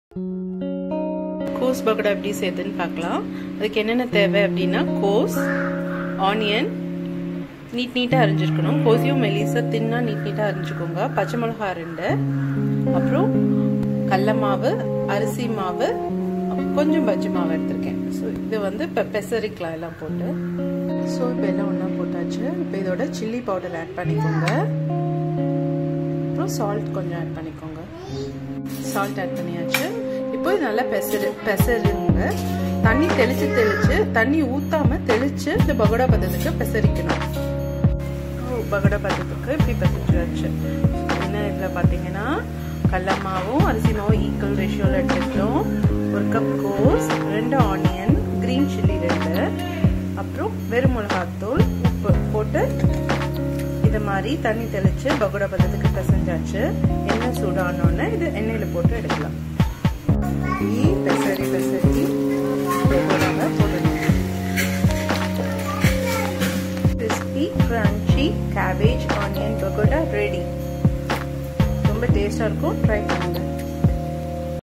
கோஸ் பக்கோடா எப்படி செய்யுதுன்னு பார்க்கலாம் அதுக்கு என்னென்ன தேவை அப்படின்னா கோஸ் ஆனியன் நீட் நீட்டாக அரிஞ்சிருக்கணும் கோஸையும் மெலிசா தின்னா நீட் நீட்டாக அரிஞ்சுக்கோங்க பச்சை மிளகா ரெண்டு அப்புறம் கடல மாவு அரிசி மாவு கொஞ்சம் பஜ்ஜி மாவு எடுத்திருக்கேன் ஸோ இது வந்து இப்போ பெசரிக்கலாம் எல்லாம் போட்டு ஸோ இப்போ எல்லாம் ஒன்றா போட்டாச்சு இப்போ இதோட சில்லி பவுடர் ஆட் பண்ணிக்கோங்க அப்புறம் சால்ட் கொஞ்சம் ஆட் பண்ணிக்கோங்க சால்ட் ஆட் பண்ணியாச்சு இப்போ இது நல்லா பெசரு பெசருங்க தண்ணி தெளிச்சு தெளிச்சு தண்ணி ஊத்தாம தெளிச்சு இந்த பகோடா பதத்துக்கு பெசரிக்கணும் பகோடா பதத்துக்கு இப்படி பெசரிச்சாச்சு என்ன இதில் பார்த்தீங்கன்னா கடல மாவும் அரிசி மாவும் ஈக்குவல் ரேஷியோவில் எடுத்துக்கிட்டோம் ஒரு கப் கோஸ் ரெண்டு ஆனியன் க்ரீன் சில்லி ரெண்டு அப்புறம் வெறும் மிளகாத்தூள் உப்பு போட்டு இது மாதிரி தண்ணி தெளிச்சு பகோடா பதத்துக்கு பிசைஞ்சாச்சு எண்ணெய் சூடானோன்னு இது எண்ணெயில் போட்டு எடுக்கலாம் பெசரி பெசரி பகோடாவை போடணும் crispy crunchy cabbage onion pakoda ready ரொம்ப டேஸ்டாக இருக்கும் ட்ரை பண்ணுங்கள்